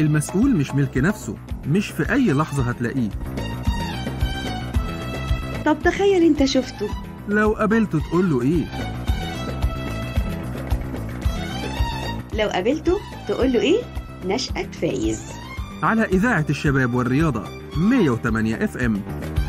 المسؤول مش ملك نفسه مش في أي لحظة هتلاقيه طب تخيل انت شفته لو قابلته تقول له إيه لو قابلته تقول له ايه نشأة فايز على إذاعة الشباب والرياضة 108 اف ام